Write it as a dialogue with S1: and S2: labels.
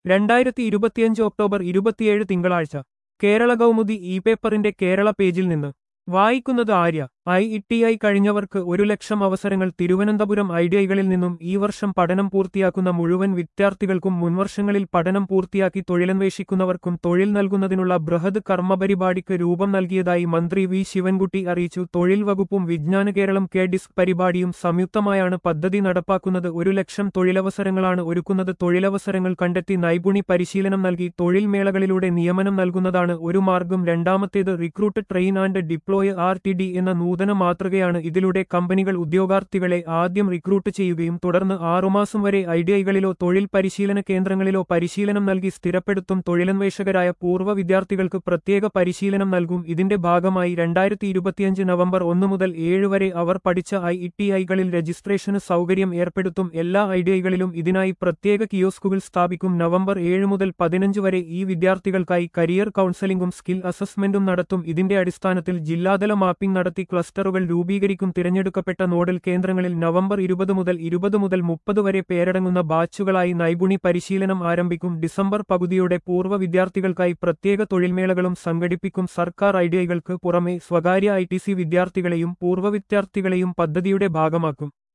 S1: രണ്ടായിരത്തി ഇരുപത്തിയഞ്ച് ഒക്ടോബർ ഇരുപത്തിയേഴ് തിങ്കളാഴ്ച കേരള കൗമുദി ഇ പേപ്പറിന്റെ കേരള പേജിൽ നിന്ന് വായിക്കുന്നത് Arya I E T I കഴിഞ്ഞവർക്ക് ഒരു ലക്ഷം അവസരങ്ങൾ തിരുവനന്തപുരം ഐഡിഐകളിൽ നിന്നും ഈ വർഷം പഠനം പൂർത്തിയാക്കുന്ന മുഴുവൻ വിദ്യാർത്ഥികൾക്കും മുൻവർഷങ്ങളിൽ പഠനം പൂർത്തിയാക്കി തൊഴിലന്വേഷിക്കുന്നവർക്കും തൊഴിൽ നൽകുന്നതിനുള്ള ബൃഹത് കർമ്മപരിപാടിക്ക് രൂപം നൽകിയതായി മന്ത്രി വി ശിവൻകുട്ടി അറിയിച്ചു തൊഴിൽ വകുപ്പും വിജ്ഞാന കേരളം കെ ഡിസ്ക് പരിപാടിയും സംയുക്തമായാണ് പദ്ധതി നടപ്പാക്കുന്നത് ഒരു ലക്ഷം തൊഴിലവസരങ്ങളാണ് ഒരുക്കുന്നത് തൊഴിലവസരങ്ങൾ കണ്ടെത്തി നൈപുണി പരിശീലനം നൽകി തൊഴിൽ മേളകളിലൂടെ നിയമനം നൽകുന്നതാണ് ഒരു മാർഗം രണ്ടാമത്തേത് recruit train and deploy R T D എന്ന നൂതന മാതൃകയാണ് ഇതിലൂടെ കമ്പനികൾ ഉദ്യോഗാർത്ഥികളെ ആദ്യം റിക്രൂട്ട് ചെയ്യുകയും തുടർന്ന് ആറുമാസം വരെ ഐഡിഐകളിലോ തൊഴിൽ പരിശീലന കേന്ദ്രങ്ങളിലോ പരിശീലനം നൽകി സ്ഥിരപ്പെടുത്തും തൊഴിലന്വേഷകരായ പൂർവ്വ വിദ്യാർത്ഥികൾക്ക് പ്രത്യേക പരിശീലനം നൽകും ഇതിന്റെ ഭാഗമായി രണ്ടായിരത്തി ഇരുപത്തിയഞ്ച് നവംബർ ഒന്ന് മുതൽ ഏഴ് വരെ അവർ പഠിച്ച ഐ ഇ ടി ഐകളിൽ രജിസ്ട്രേഷന് സൗകര്യം ഏർപ്പെടുത്തും എല്ലാ ഐഡിഐകളിലും ഇതിനായി പ്രത്യേക കിയോസ്കുകൾ സ്ഥാപിക്കും നവംബർ ഏഴ് മുതൽ പതിനഞ്ച് വരെ ഈ വിദ്യാർത്ഥികൾക്കായി കരിയർ കൗൺസലിംഗും സ്കിൽ അസസ്മെന്റും നടത്തും ഇതിന്റെ അടിസ്ഥാനത്തിൽ ജില്ലാതല മാപ്പിംഗ് നടത്തി ക്ലസ്റ്ററുകൾ രൂപീകരിക്കും തിരഞ്ഞെടുക്കപ്പെട്ട നോഡൽ കേന്ദ്രങ്ങളിൽ നവംബർ ഇരുപത് മുതൽ ഇരുപത് മുതൽ മുപ്പത് വരെ പേരടങ്ങുന്ന ബാച്ചുകളായി നൈപുണി പരിശീലനം ആരംഭിക്കും ഡിസംബർ പകുതിയോടെ പൂർവ്വ വിദ്യാർത്ഥികൾക്കായി പ്രത്യേക തൊഴിൽമേളകളും സംഘടിപ്പിക്കും സർക്കാർ ഐഡിഐകൾക്ക് പുറമെ സ്വകാര്യ ഐ വിദ്യാർത്ഥികളെയും പൂർവ്വ വിദ്യാർത്ഥികളെയും പദ്ധതിയുടെ ഭാഗമാക്കും